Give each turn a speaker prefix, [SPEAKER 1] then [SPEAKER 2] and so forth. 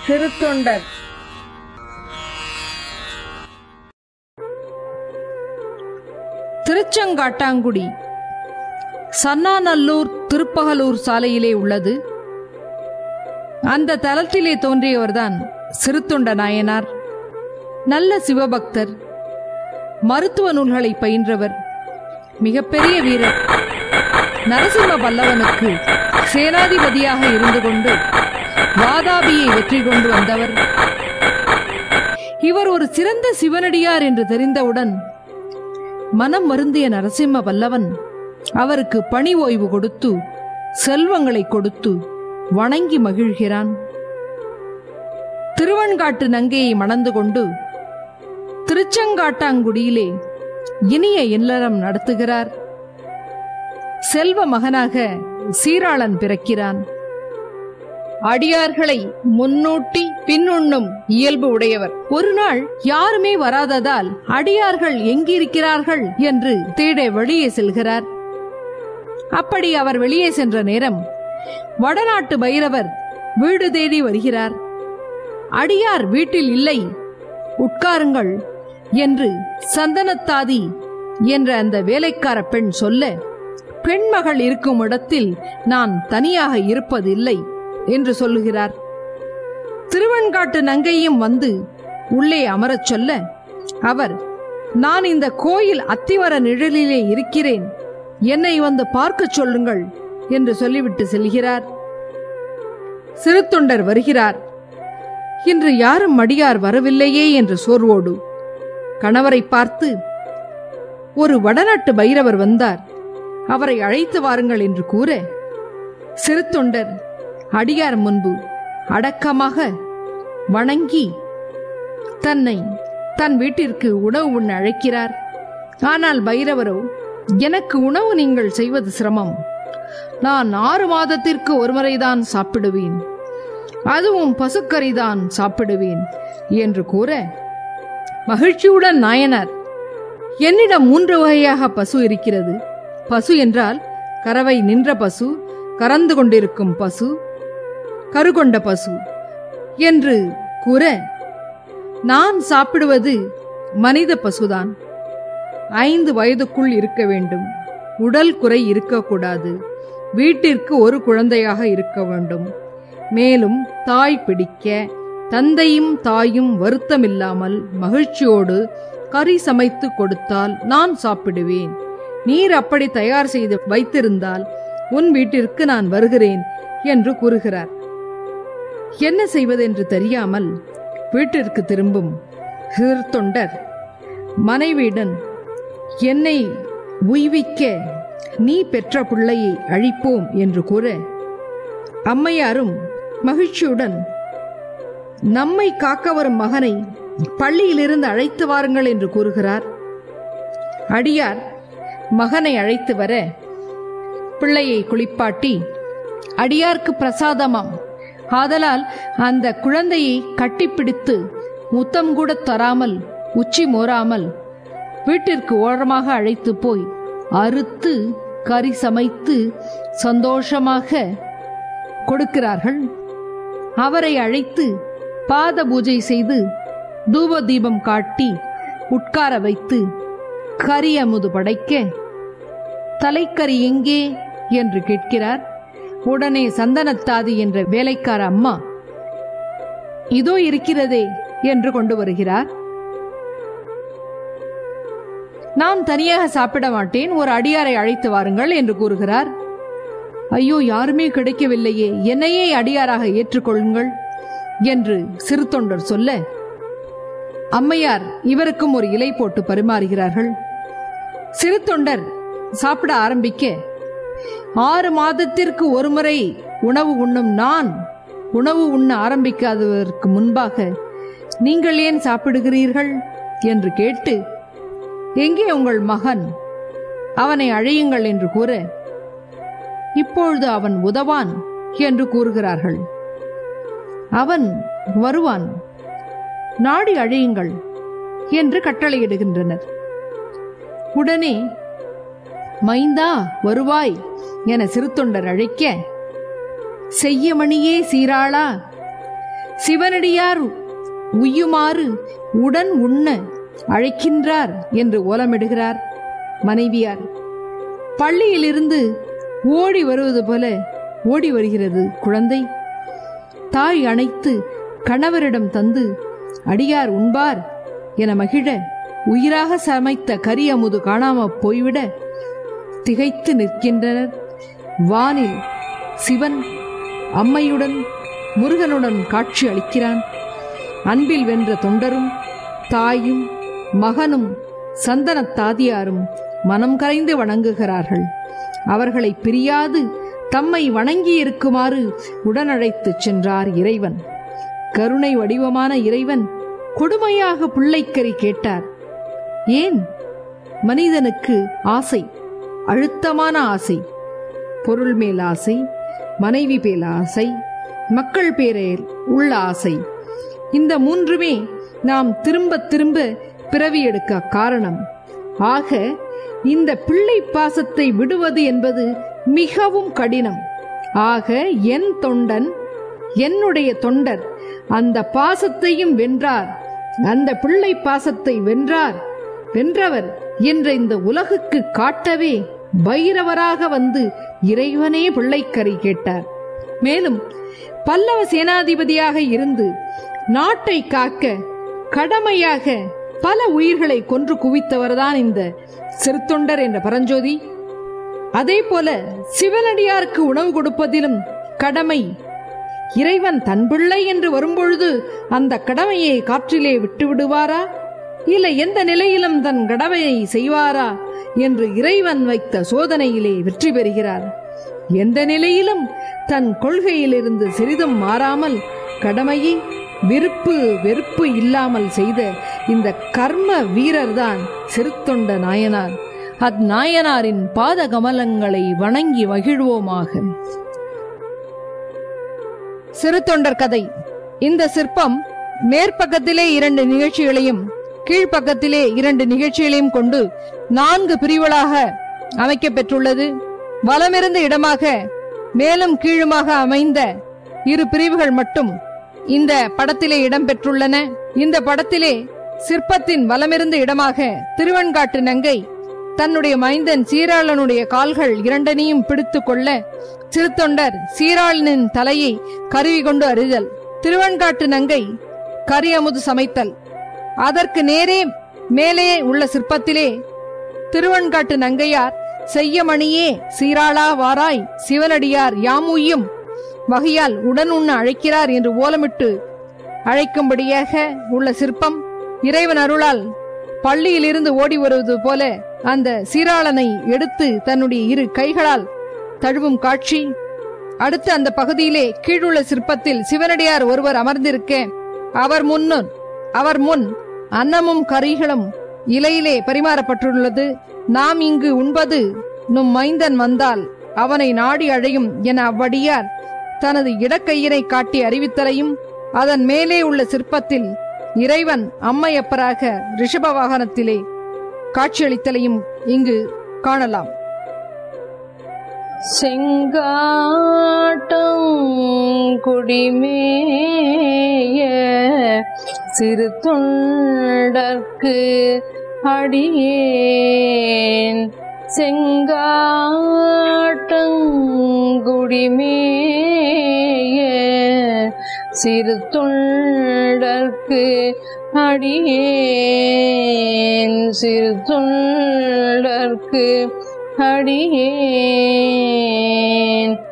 [SPEAKER 1] திருத்தொண்டர் திருச்செங்காட்டாங்குடி சன்னாநல்லூர் திருப்பகலூர் சாலையிலே உள்ளது அந்த தலத்திலே தோன்றியவர்தான் சிறுத்தொண்ட நாயனார் நல்ல சிவபக்தர் மருத்துவ நூல்களை பயின்றவர் மிகப்பெரிய வீரர் நரசிம்ம பல்லவனுக்கு சேனாதிபதியாக இருந்து கொண்டு வாதாபியை வெற்றி கொண்டு வந்தவர் இவர் ஒரு சிறந்த சிவனடியார் என்று தெரிந்தவுடன் மனம் வருந்திய நரசிம்ம பல்லவன் அவருக்கு பணி ஓய்வு கொடுத்து செல்வங்களை கொடுத்து வணங்கி மகிழ்கிறான் திருவன்காட்டு நங்கையை மணந்து கொண்டு திருச்செங்காட்டாங்குடியிலே இனிய இல்லறம் நடத்துகிறார் செல்வ மகனாக சீராளன் பிறக்கிறான் அடியார்களை முன்னூட்டி பின்னுண்ணும் இயல்பு உடையவர் ஒரு நாள் யாருமே வராததால் அடியார்கள் எங்கிருக்கிறார்கள் என்று தேட வெளியே செல்கிறார் அப்படி அவர் வெளியே சென்ற நேரம் வடநாட்டு பைரவர் வீடு தேடி வருகிறார் அடியார் வீட்டில் இல்லை உட்காருங்கள் என்று சந்தனத்தாதி என்ற அந்த வேலைக்கார பெண் சொல்ல பெண்மகள் இருக்கும் இடத்தில் நான் தனியாக இருப்பதில்லை என்று சொல்லுகிறார் திருவன்காட்டு நங்கையும் வந்து உள்ளே அமரச் சொல்ல அவர் நான் இந்த கோயில் அத்திவர நிழலிலே இருக்கிறேன் என்னை வந்து பார்க்கச் சொல்லுங்கள் என்று சொல்லிவிட்டு செல்கிறார் சிறுத்தொண்டர் வருகிறார் இன்று யாரும் மடியார் வரவில்லையே என்று சோர்வோடு கணவரை பார்த்து ஒரு வடநாட்டு பைரவர் வந்தார் அவரை அழைத்து வாருங்கள் என்று கூற சிறுத்தொண்டர் அடியார் முன்பு அடக்கமாக வணங்கி தன்னை தன் வீட்டிற்கு உணவு உண்ண அழைக்கிறார் ஆனால் பைரவரோ எனக்கு உணவு நீங்கள் செய்வது சிரமம் நான் ஆறு மாதத்திற்கு ஒருமுறைதான் சாப்பிடுவேன் அதுவும் பசுக்கறிதான் சாப்பிடுவேன் என்று கூற மகிழ்ச்சியுடன் நாயனார் என்னிடம் மூன்று வகையாக பசு இருக்கிறது பசு என்றால் கறவை நின்ற பசு கறந்து கொண்டிருக்கும் பசு கருகொண்ட பசு என்று கூற நான் சாப்பிடுவது மனித பசுதான் ஐந்து வயதுக்குள் இருக்க வேண்டும் உடல் குறை இருக்கக்கூடாது வீட்டிற்கு ஒரு குழந்தையாக இருக்க வேண்டும் மேலும் தாய் பிடிக்க தந்தையும் தாயும் வருத்தமில்லாமல் மகிழ்ச்சியோடு கறி சமைத்து கொடுத்தால் நான் சாப்பிடுவேன் நீர் அப்படி தயார் செய்து வைத்திருந்தால் உன் வீட்டிற்கு நான் வருகிறேன் என்று கூறுகிறார் என்ன செய்வதென்று தெரியாமல் வீட்டிற்கு திரும்பும் தொண்டர் மனைவியுடன் என்னை உய்விக்க நீ பெற்ற பிள்ளையை அழிப்போம் என்று கூற அம்மையாரும் மகிழ்ச்சியுடன் நம்மை காக்க வரும் மகனை பள்ளியிலிருந்து அழைத்து வாருங்கள் என்று கூறுகிறார் அடியார் மகனை அழைத்து வர பிள்ளையை குளிப்பாட்டி அடியார்க்கு பிரசாதமாம் ஆதலால் அந்த குழந்தையை கட்டிப்பிடித்து முத்தம் கூட தராமல் உச்சி மோராமல் வீட்டிற்கு ஓரமாக அழைத்து போய் அறுத்து கறி சமைத்து சந்தோஷமாக கொடுக்கிறார்கள் அவரை அழைத்து பாத பூஜை செய்து தூப தீபம் காட்டி உட்கார வைத்து கரி அமுது படைக்க தலைக்கறி எங்கே என்று கேட்கிறார் உடனே சந்தனத்தாதி என்ற வேலைக்கார அம்மா இதோ இருக்கிறதே என்று கொண்டு வருகிறார் நான் தனியாக சாப்பிட மாட்டேன் ஒரு அடியாரை அழைத்து வாருங்கள் என்று கூறுகிறார் ஐயோ யாருமே கிடைக்கவில்லையே என்னையே அடியாராக ஏற்றுக்கொள்ளுங்கள் என்று சிறு தொண்டர் சொல்ல அம்மையார் இவருக்கும் ஒரு இலை போட்டு பரிமாறுகிறார்கள் சிறு தொண்டர் சாப்பிட ஆரம்பிக்க ஆறு மாதத்திற்கு ஒருமுறை உணவு உண்ணும் நான் உணவு உண்ண ஆரம்பிக்காததற்கு முன்பாக நீங்கள் ஏன் சாப்பிடுகிறீர்கள் என்று கேட்டு எங்கே உங்கள் மகன் அவனை அழையுங்கள் என்று கூற இப்பொழுது அவன் உதவான் என்று கூறுகிறார்கள் அவன் வருவான் நாடி அழையுங்கள் என்று கட்டளையிடுகின்றனர் உடனே மைந்தா வருவாய் என சிறுத்தொண்டர் அழைக்க செய்யமணியே சீராளா சிவனடியார் உய்யுமாறு உடன் உண்ண அழைக்கின்றார் என்று ஓலமிடுகிறார் மனைவியார் பள்ளியிலிருந்து ஓடி வருவது போல ஓடி வருகிறது குழந்தை தாய் அணைத்து கணவரிடம் தந்து அடியார் உண்பார் என மகிழ உயிராக சமைத்த கரி அமுது காணாம போய்விட திகைத்து நிற்கின்றனர் வானில் சிவன் அம்மையுடன் முருகனுடன் காட்சி அளிக்கிறான் அன்பில் வென்ற தொண்டரும் தாயும் மகனும் சந்தனத் தாதியாரும் மனம் கரைந்து வணங்குகிறார்கள் அவர்களை பிரியாது தம்மை வணங்கி இருக்குமாறு உடனழைத்துச் சென்றார் இறைவன் கருணை வடிவமான இறைவன் கொடுமையாக பிள்ளைக்கறி கேட்டார் ஏன் மனிதனுக்கு ஆசை அழுத்தமான ஆசை பொருள் மேல் ஆசை மனைவி பேல் ஆசை மக்கள் பேரில் உள்ள ஆசை இந்த மூன்றுமே நாம் திரும்ப திரும்ப பிறவி எடுக்க காரணம் ஆக இந்த பிள்ளை பாசத்தை விடுவது என்பது மிகவும் கடினம் ஆக என் தொண்டன் என்னுடைய தொண்டர் அந்த பாசத்தையும் வென்றார் அந்த பிள்ளை பாசத்தை வென்றார் வென்றவர் என்ற இந்த உலகுக்கு காட்டவே பைரவராக வந்து இறைவனே பிள்ளைக்கறி கேட்டார் மேலும் பல்லவ சேனாதிபதியாக இருந்து நாட்டை காக்க கடமையாக பல உயிர்களை கொன்று குவித்தவர்தான் இந்த சிறுத்தொண்டர் என்ற பரஞ்சோதி அதே போல சிவனடியாருக்கு உணவு கொடுப்பதிலும் கடமை இறைவன் தன் பிள்ளை என்று வரும்பொழுது அந்த கடமையை காற்றிலே விட்டு விடுவாரா இல்லை எந்த நிலையிலும் தன் கடமையை செய்வாரா என்று இறைவன் வைத்த சோதனையிலே வெற்றி பெறுகிறார் எந்த நிலையிலும் தன் கொள்கையிலிருந்து சிறிதும் மாறாமல் கடமையை விருப்பு வெறுப்பு இல்லாமல் செய்த இந்த கர்ம வீரர்தான் சிறுத்தொண்ட நாயனார் அந்நாயனாரின் பாத கமலங்களை வணங்கி மகிழ்வோமாக சிறுத்தொண்டர் கதை இந்த சிற்பம் மேற்பக்கத்திலே இரண்டு நிகழ்ச்சிகளையும் கீழ்ப்பக்கத்திலே இரண்டு நிகழ்ச்சிகளையும் கொண்டு நான்கு பிரிவுகளாக அமைக்கப்பெற்றுள்ளது வலமிருந்து இடமாக மேலும் கீழுமாக அமைந்த இரு பிரிவுகள் மட்டும் இந்த படத்திலே இடம்பெற்றுள்ளன இந்த படத்திலே சிற்பத்தின் வலமிருந்து இடமாக திருவெண்காட்டு நங்கை தன்னுடைய மைந்தன் சீராளனுடைய கால்கள் இரண்டனையும் பிடித்துக் கொள்ள சிறுத்தொண்டர் சீராளனின் தலையை கருவி கொண்டு அறிதல் திருவெண்காட்டு நங்கை கரி அமுது சமைத்தல் அதற்கு நேரே மேலே உள்ள சிற்பத்திலே திருவெண்காட்டு நங்கையார் செய்யமணியே சீராளா வாராய் சிவனடியார் யாமுய்யும் வகையால் உடன் உண்ண அழைக்கிறார் என்று ஓலமிட்டு அழைக்கும்படியாக உள்ள சிற்பம் இறைவன் அருளால் பள்ளியிலிருந்து ஓடி வருவது போல அந்த சீராளனை எடுத்து தன்னுடைய இரு கைகளால் தழுவும் காட்சி அடுத்து அந்த பகுதியிலே கீழுள்ள சிற்பத்தில் சிவனடியார் ஒருவர் அமர்ந்திருக்க அவர் முன்னும் அவர் முன் அன்னமும் கறிகளும் இலையிலே பரிமாறப்பட்டுள்ளது நாம் இங்கு உண்பது நும் மைந்தன் வந்தால் அவனை நாடி அழையும் என அவ்வடியார் தனது இடக்கையினை காட்டி அறிவித்தலையும் அதன் மேலே உள்ள சிற்பத்தில் இறைவன் அம்மையப்பராக ரிஷப வாகனத்திலே காட்சியளித்தலையும் இங்கு காணலாம் செங்காட்டம் குடிமேய சிறு தொண்டர்க்கு அடியேன் செங்காட்டங்குடிமேய சிறு தொண்டர்க்கு அடியேன் சிறு தொண்டர்க்கு அடியேன்